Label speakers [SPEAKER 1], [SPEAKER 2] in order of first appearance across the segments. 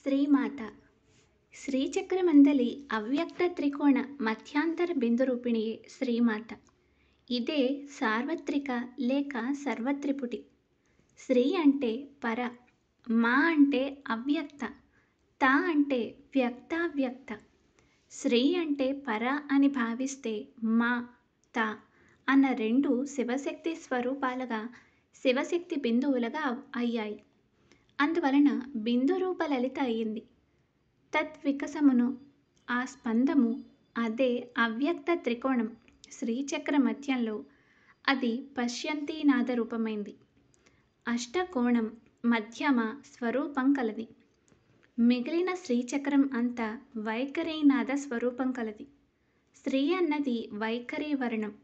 [SPEAKER 1] శ్రీమాత శ్రీచక్రమందలి అవ్యక్త త్రికోణ మధ్యాంతర బిందు రూపిణియే శ్రీమాత ఇదే సార్వత్రిక లేక సర్వత్రిపుటి శ్రీ అంటే పర మా అంటే అవ్యక్త తా అంటే వ్యక్తావ్యక్త శ్రీ అంటే పర అని భావిస్తే మా తా అన్న రెండు శివశక్తి స్వరూపాలుగా శివశక్తి బిందువులుగా అవ్- అయ్యాయి అందువలన బిందు రూప లలిత అయింది తద్వికసమును ఆ స్పందము అదే అవ్యక్త త్రికోణం శ్రీచక్ర మధ్యంలో అది పశ్యంతి నాద రూపమైంది అష్టకోణం మధ్యమ స్వరూపం కలది మిగిలిన శ్రీచక్రం అంతా వైఖరీనాద స్వరూపం కలది స్త్రీ అన్నది వైఖరి వర్ణం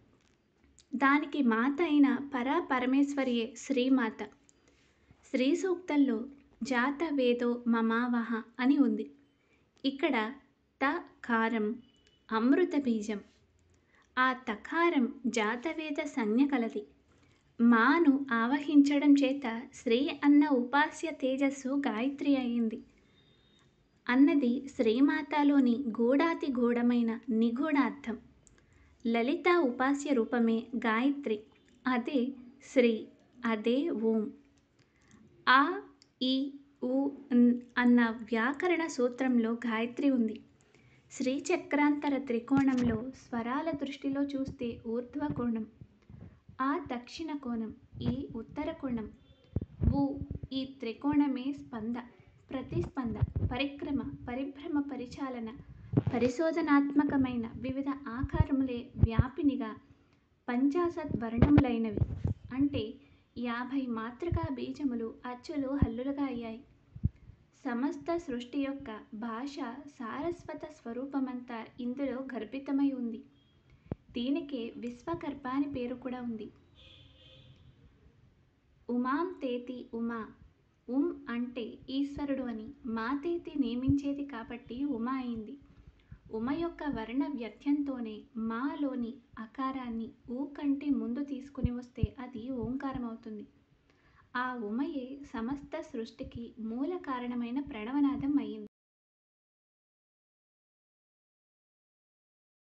[SPEAKER 1] దానికి మాత అయిన పరా పరమేశ్వరియే శ్రీమాత శ్రీ సూక్తంలో జాత వేదో మమావహ అని ఉంది ఇక్కడ త కారం అమృత బీజం ఆ తకారం జాతవేద సంజ్ఞ కలది మాను ఆవహించడం చేత శ్రీ అన్న ఉపాస్య తేజస్సు గాయత్రి అయింది అన్నది శ్రీమాతలోని గూఢాతి గూఢమైన నిగూఢార్థం లలిత ఉపాస్య రూపమే గాయత్రి అదే శ్రీ అదే ఓం ఆ ఈ ఉ న్ అన్న వ్యాకరణ సూత్రంలో గాయత్రి ఉంది శ్రీచక్రాంతర త్రికోణంలో స్వరాల దృష్టిలో చూస్తే ఊర్ధ్వ కోణం ఆ దక్షిణ కోణం ఈ ఉత్తర కోణం ఊ ఈ త్రికోణమే స్పంద ప్రతిస్పంద పరిక్రమ పరిభ్రమ పరిచాలన పరిశోధనాత్మకమైన వివిధ ఆకారములే వ్యాపినిగా పంచాశత్ వర్ణములైనవి అంటే యాభై మాతృకా బీజములు అచ్చులు హల్లులుగా అయ్యాయి సమస్త సృష్టి యొక్క భాష సారస్వత స్వరూపమంతా ఇందులో గర్భితమై ఉంది దీనికే విశ్వకర్ప అని పేరు కూడా ఉంది ఉమాం తేతి ఉమా ఉమ్ అంటే ఈశ్వరుడు అని మా తేతి నియమించేది కాబట్టి ఉమా అయింది ఉమ యొక్క వర్ణ వ్యత్యంతోనే మాలోని అకారాన్ని ఊ కంటే ముందు తీసుకుని వస్తే అది ఓంకారం అవుతుంది ఆ ఉమయే సమస్త సృష్టికి మూల కారణమైన ప్రణవనాదం అయింది